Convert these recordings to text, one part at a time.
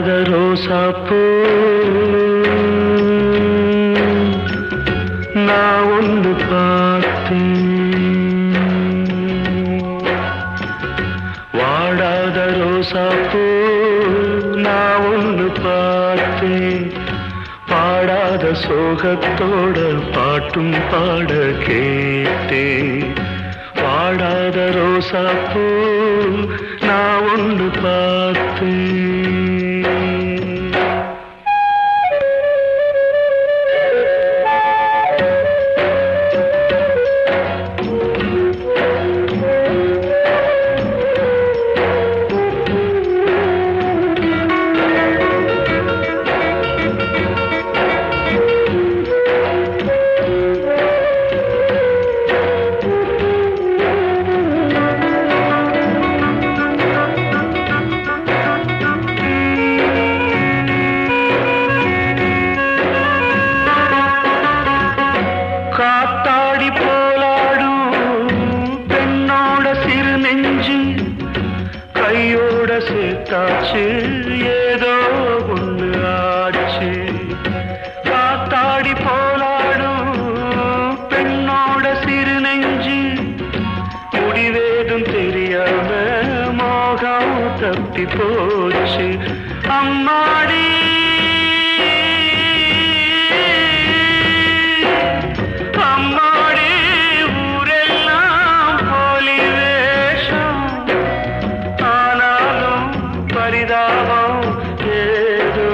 வாடாத ரோசாப்பூ நான் ஒன்று பார்த்தேன் வாடாத ரோசாப்பூ நான் ஒன்று பார்த்தேன் பாடாத சோகத்தோட பாட்டும் பாட கேட்டேன் வாடாத ரோசாப்பூ நான் ஒன்று பார்த்தேன் காத்தாடி போலாடும் பெண்ணோட சிறு நெஞ்சு கையோட சேர்த்தாச்சு ஏதோ ஒண்ணு ஆச்சு காத்தாடி போலாடும் பெண்ணோட சிறு நெஞ்சு முடிவேதும் தெரியாம மோகம் தப்பி போச்சு அம்மாடி அம்மாடி ஊரெல்லாம் போலி வேஷம் ஆனாலும் பரிதாபம் ஏதோ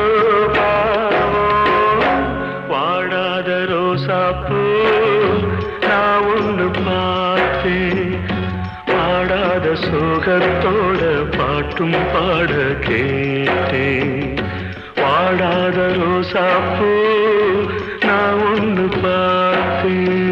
பாவம் வாடாத ரோசாப்பூ நான் ஒன்று பார்த்தேன் பாடாத சோகத்தோட பாட்டும் பாட கேட்டேன் வாடாத ரோசாப்பூ நான் ஒன்று பார்த்தேன்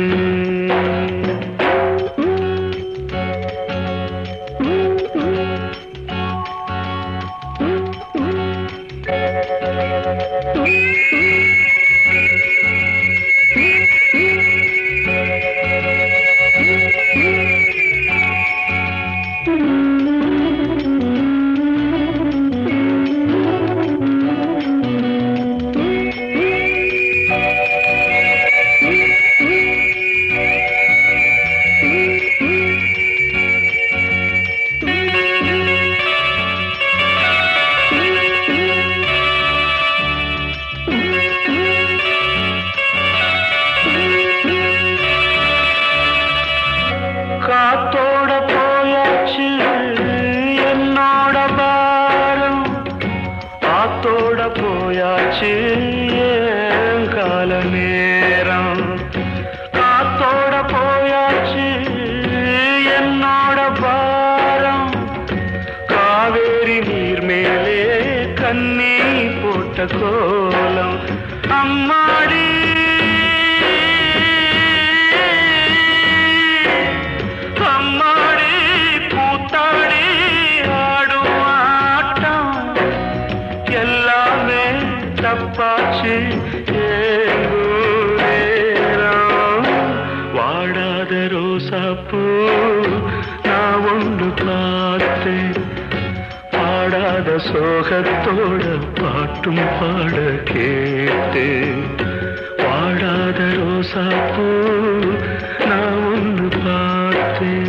காத்தோட போயாச்சு என்னோட பாரம் காத்தோட போயாச்சு என் கால நேரம் காத்தோட போயாச்சு என்னோட பாரம் காவேரி நீர் மேலே கண்ணி போட்ட கோலம் அம்மாடி அம்மாடி பூத்தாடி ஆடும் ஆட்டம் எல்லாமே தப்பாச்சு ஏங்கும் நேரம். வாடாத ரோசாப்பூ நான் ஒன்று பார்த்தேன் பாடாத சோகத்தோட பாட்டும் பாட கேட்டேன் வாடாத ரோசாப்பூ நான் ஒன்று பார்த்தேன்